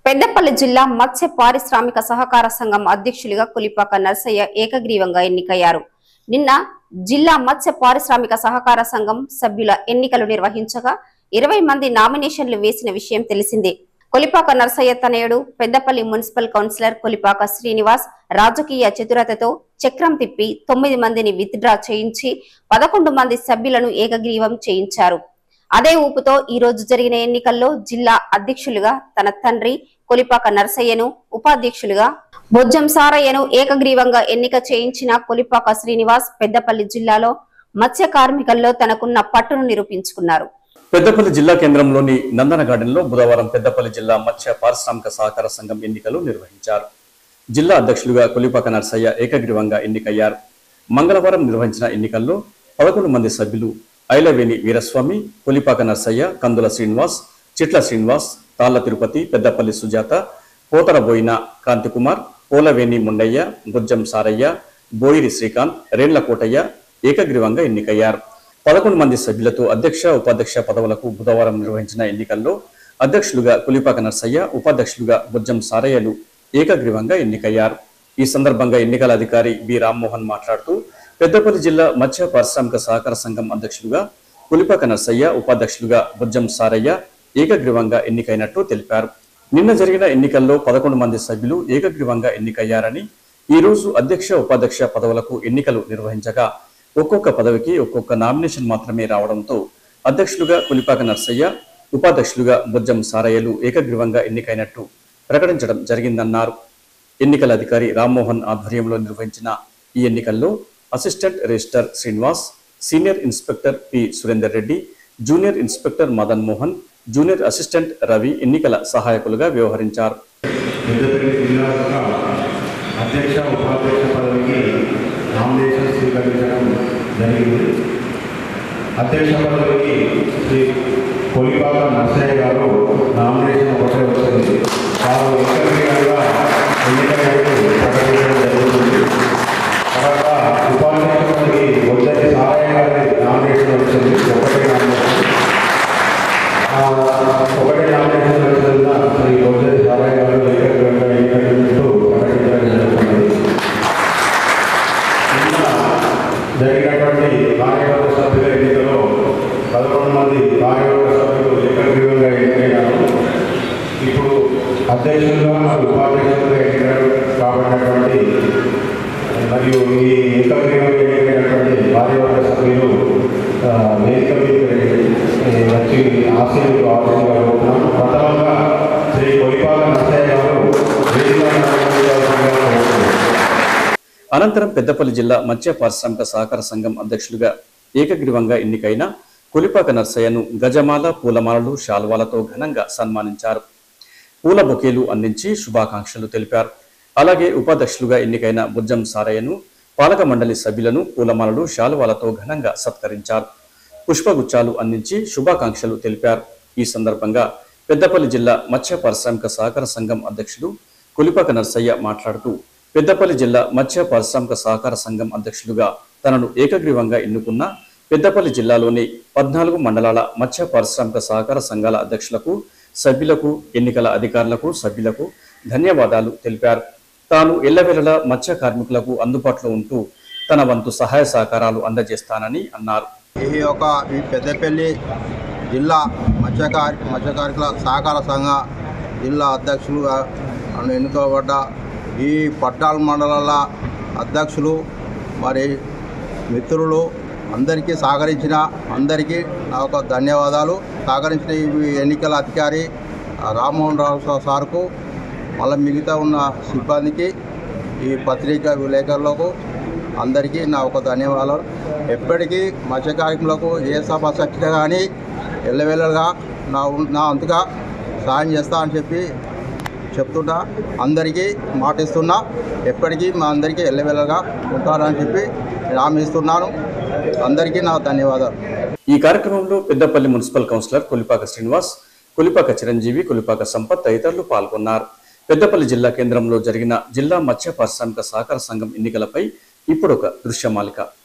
పెద్దపల్లి జిల్లా మత్స్య పారిశ్రామిక సహకార సంఘం అధ్యక్షులుగా కులిపాక నర్సయ్య ఏకగ్రీవంగా ఎన్నికయ్యారు నిన్న జిల్లా మత్స్య పారిశ్రామిక సహకార సంఘం సభ్యుల ఎన్నికలు నిర్వహించగా ఇరవై మంది నామినేషన్లు వేసిన విషయం తెలిసిందే కొలిపాక నర్సయ్య తనయుడు పెద్దపల్లి మున్సిపల్ కౌన్సిలర్ కొలిపాక శ్రీనివాస్ రాజకీయ చతురతతో చక్రం తిప్పి తొమ్మిది మందిని విత్డ్రా చేయించి పదకొండు మంది సభ్యులను ఏకగ్రీవం చేయించారు అదే ఊపుతో ఈ రోజు జరిగిన ఎన్నికల్లో జిల్లా అధ్యక్షులుగా తన తండ్రి కొలిపాక నర్సయ్యను ఉపాధ్యక్షులుగా బొజ్జం సారయ్యను ఏకగ్రీవంగా ఎన్నిక చేయించిన కొలిపాక శ్రీనివాస్ పెద్దపల్లి జిల్లాలో మత్స్య కార్మికుల్లో తనకున్న పట్టును నిరూపించుకున్నారు పెద్దపల్లి జిల్లా కేంద్రంలోని నందన గార్డెన్ లో బుధవారం పెద్దపల్లి జిల్లా మత్స్య పారిశ్రామిక సహకార సంఘం ఎన్నికలు నిర్వహించారు జిల్లా అధ్యక్షులుగా కొలిపాక నర్సయ్య ఏకగ్రీవంగా ఎన్నికయ్యారు మంగళవారం నిర్వహించిన ఎన్నికల్లో పదకొండు మంది సభ్యులు ఐలవేణి వీరస్వామి కొలిపాక నర్సయ్య కందుల శ్రీనివాస్ చిట్ల శ్రీనివాస్ తాళ్ల తిరుపతి పెద్దపల్లి సుజాత పోతరబోయిన కాంతికుమార్ పోలవేణి ముండయ్య బుజ్జం సారయ్య బోయిరి శ్రీకాంత్ రేండ్ల కోటయ్య ఏకగ్రీవంగా ఎన్నికయ్యారు పదకొండు మంది సభ్యులతో అధ్యక్ష ఉపాధ్యక్ష పదవులకు బుధవారం నిర్వహించిన ఎన్నికల్లో అధ్యక్షులుగా కులిపాక నర్సయ్య ఉపాధ్యక్షులుగా బుజ్జం సారయ్యలు ఏకగ్రీవంగా ఎన్నికయ్యారు ఈ సందర్భంగా ఎన్నికల అధికారి బి రామ్మోహన్ మాట్లాడుతూ పెద్దపల్లి జిల్లా మత్స్య పారిశ్రామిక సహకార సంఘం అధ్యక్షులుగా కులిపాక నర్సయ్య ఉపాధ్యక్షులుగా బుజ్జం సారయ్య ఏకగ్రీవంగా ఎన్నికైనట్టు తెలిపారు నిన్న జరిగిన ఎన్నికల్లో పదకొండు మంది సభ్యులు ఏకగ్రీవంగా ఎన్నికయ్యారని ఈ రోజు అధ్యక్ష ఉపాధ్యక్ష పదవులకు ఎన్నికలు నిర్వహించగా ఒక్కొక్క పదవికి ఒక్కొక్క నామినేషన్ మాత్రమే రావడంతో అధ్యక్షులుగా కులిపాక నర్సయ్య ఉపాధ్యక్షులుగా బుజ్జం సారయ్యలు ఏకగ్రీవంగా ఎన్నికైనట్టు ప్రకటించడం జరిగిందన్నారు ఎన్నికల అధికారి రామ్మోహన్ ఆధ్వర్యంలో నిర్వహించిన ఈ ఎన్నికల్లో assistant register Srinivas senior inspector P Surender Reddy junior inspector Madan Mohan junior assistant Ravi ఎన్నికల సహాయకులుగా వ్యవహరించారు పెద్దపల్లి జిల్లా యొక్క అధ్యక్ష ఉపాధ్యక్ష పదవికి నామినేషన్ స్వీకరించడం జరిగింది అధ్యక్ష పదవికి శ్రీ కొలిపాక నర్సయ్య గారు నామినేషన్ ఒకటే వచ్చింది వారు ఏకగ్రీవంగా ఎన్నికలకు ప్రకటించడం జరుగుతుంది తర్వాత ఉపాధ్యక్ష పదవికి వచ్చేది సారయ్య గారి నామినేషన్ వచ్చింది ఒకటే నామినేషన్ ఆ, ఒకటే నామినేషన్ వచ్చినందున శ్రీ గోజరి సారయ్య గారు ఏకగ్రీవంగా ఎన్నికైనట్టు ప్రకటించడం జరుగుతుంది నిన్న జరిగినటువంటి కార్యవర్గ సభ్యుల ఎన్నికలో పదకొండు మంది కార్యవర్గ సభ్యులు ఏకగ్రీవంగా ఎన్నికైనారు ఇప్పుడు అధ్యక్షులుగా మరియు ఉపాధ్యక్షులుగా ఎన్నికలు కాబడినటువంటి మరియు ఈ ఏకగ్రీవంగా ఎన్నికైనటువంటి కార్యవర్గ సభ్యులు ఆ, వేదిక మీదకి ఏ, వచ్చి ఆశీర్వాదాలు కావాల్సిందిగా కోరుతున్నాం ప్రథమంగా శ్రీ కొలిపాల నర్సయ్య గారు వేదిక అలంకరించవలసిందిగా కోరుతున్నాం అనంతరం పెద్దపల్లి జిల్లా మత్స్య పారిశ్రామిక సహకార సంఘం అధ్యక్షులుగా ఏకగ్రీవంగా ఎన్నికైన కులిపాక నర్సయ్యను గజమాల పూలమాలలు శాల్వాలతో ఘనంగా సన్మానించారు పూల బొకేలు అందించి శుభాకాంక్షలు తెలిపారు అలాగే ఉపాధ్యక్షులుగా ఎన్నికైన బుజ్జం సారయ్యను పాలక మండలి సభ్యులను పూలమాలలు శాలువాలతో ఘనంగా సత్కరించారు పుష్పగుచ్చాలు అందించి శుభాకాంక్షలు తెలిపారు ఈ సందర్భంగా పెద్దపల్లి జిల్లా మత్స్య పారిశ్రామిక సహకార సంఘం అధ్యక్షుడు కులిపాక నర్సయ్య మాట్లాడుతూ పెద్దపల్లి జిల్లా మత్స్య పారిశ్రామిక సహకార సంఘం అధ్యక్షులుగా తనను ఏకగ్రీవంగా ఎన్నుకున్న పెద్దపల్లి జిల్లాలోని పద్నాలుగు మండలాల మత్స్య పారిశ్రామిక సహకార సంఘాల అధ్యక్షులకు సభ్యులకు ఎన్నికల అధికారులకు సభ్యులకు ధన్యవాదాలు తెలిపారు తాను ఎల్లవేళలా మత్స్య కార్మికులకు అందుబాటులో ఉంటూ తన వంతు సహాయ సహకారాలు అందజేస్తానని అన్నారు ఈ యొక్క ఈ పెద్దపల్లి జిల్లా మత్స్యకారి మత్స్యకారికుల సహకార సంఘ జిల్లా అధ్యక్షులుగా నన్ను ఎన్నుకోబడ్డ ఈ పట్టాల మండలాల అధ్యక్షులు మరి మిత్రులు అందరికీ సహకరించిన అందరికీ నా యొక్క ధన్యవాదాలు సహకరించిన ఈ ఎన్నికల అధికారి ఆ రామ్మోహన్ రావు సార్కు మళ్ళీ మిగతా ఉన్న సిబ్బందికి ఈ పత్రికా విలేకరులకు అందరికీ నా ఒక ధన్యవాదాలు ఎప్పటికీ మత్స్య కార్మికులకు ఏ సభ సచ్చినా కానీ ఎల్లవెల్లగా నా ఉన్- నా అంతగా సాయం చేస్తా అని చెప్పి చెప్తున్నా అందరికీ మాటిస్తున్నా ఎప్పటికీ మా అందరికీ ఎల్లవెల్లగా ఉంటారని చెప్పి నేను హామీ ఇస్తున్నాను అందరికీ నా ధన్యవాదాలు ఈ కార్యక్రమంలో పెద్దపల్లి మున్సిపల్ కౌన్సిలర్ కొలిపాక శ్రీనివాస్ కొలిపాక చిరంజీవి కొలిపాక సంపత్ తదితరులు పాల్గొన్నారు పెద్దపల్లి జిల్లా కేంద్రంలో జరిగిన జిల్లా మత్స్య పారిశ్రామిక సహకార సంఘం ఎన్నికలపై ఇప్పుడొక దృశ్యమాలిక